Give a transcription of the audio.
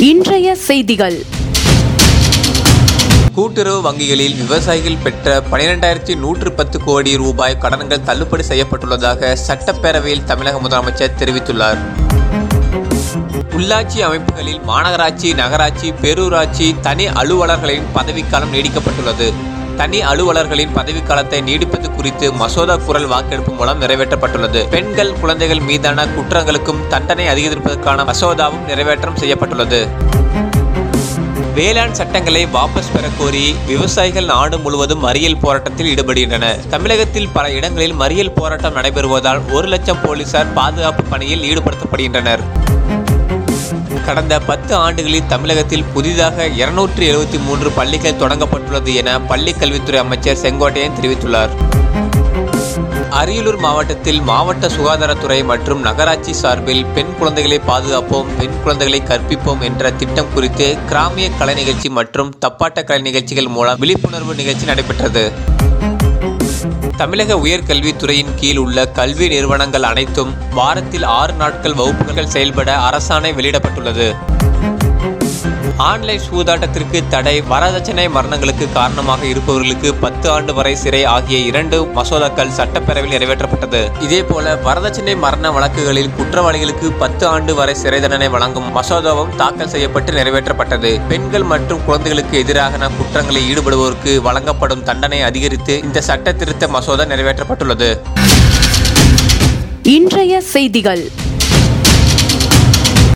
இன்றைய செய்திகள் கூட்டுறவு வங்கிகளில் விவசாயிகள் பெற்ற பனிரெண்டாயிரத்தி நூற்று பத்து கோடி ரூபாய் கடன்கள் தள்ளுபடி செய்யப்பட்டுள்ளதாக சட்டப்பேரவையில் தமிழக முதலமைச்சர் தெரிவித்துள்ளார் உள்ளாட்சி அமைப்புகளில் மாநகராட்சி நகராட்சி பேரூராட்சி தனி அலுவலர்களின் பதவிக்காலம் நீடிக்கப்பட்டுள்ளது தனி அலுவலர்களின் பதவிக்காலத்தை நீடிப்பது குறித்து மசோதா குரல் வாக்கெடுப்பு மூலம் நிறைவேற்றப்பட்டுள்ளது பெண்கள் குழந்தைகள் மீதான குற்றங்களுக்கும் தண்டனை அதிகரிப்பதற்கான மசோதாவும் நிறைவேற்றம் செய்யப்பட்டுள்ளது வேளாண் சட்டங்களை வாபஸ் பெறக் கோரி விவசாயிகள் நாடு முழுவதும் மறியல் போராட்டத்தில் ஈடுபடுகின்றனர் தமிழகத்தில் பல இடங்களில் மறியல் போராட்டம் நடைபெறுவதால் ஒரு லட்சம் போலீசார் பாதுகாப்பு பணியில் ஈடுபடுத்தப்படுகின்றனர் கடந்த பத்து ஆண்டுகளில் தமிழகத்தில் புதிதாக இருநூற்றி எழுபத்தி மூன்று பள்ளிகள் தொடங்கப்பட்டுள்ளது என பள்ளிக் கல்வித்துறை அமைச்சர் செங்கோட்டையன் தெரிவித்துள்ளார் அரியலூர் மாவட்டத்தில் மாவட்ட சுகாதாரத்துறை மற்றும் நகராட்சி சார்பில் பெண் குழந்தைகளை பாதுகாப்போம் பெண் குழந்தைகளை கற்பிப்போம் என்ற திட்டம் குறித்து கிராமிய கலை நிகழ்ச்சி மற்றும் தப்பாட்ட கலை நிகழ்ச்சிகள் மூலம் விழிப்புணர்வு நிகழ்ச்சி நடைபெற்றது தமிழக உயர்கல்வித்துறையின் கீழ் உள்ள கல்வி நிறுவனங்கள் அனைத்தும் வாரத்தில் ஆறு நாட்கள் வகுப்புகள் செயல்பட அரசாணை வெளியிடப்பட்டுள்ளது ஆன்லைன் சூதாட்டத்திற்கு தடை வரதட்சணை மரணங்களுக்கு காரணமாக இருப்பவர்களுக்கு பத்து ஆண்டு வரை சிறை ஆகிய இரண்டு மசோதாக்கள் சட்டப்பேரவையில் நிறைவேற்றப்பட்டது இதேபோல வரதட்சணை மரண வழக்குகளில் குற்றவாளிகளுக்கு பத்து ஆண்டு வரை சிறை தண்டனை வழங்கும் மசோதாவும் தாக்கல் செய்யப்பட்டு நிறைவேற்றப்பட்டது பெண்கள் மற்றும் குழந்தைகளுக்கு எதிரான குற்றங்களில் ஈடுபடுவோருக்கு வழங்கப்படும் தண்டனை அதிகரித்து இந்த சட்ட திருத்த மசோதா நிறைவேற்றப்பட்டுள்ளது இன்றைய செய்திகள்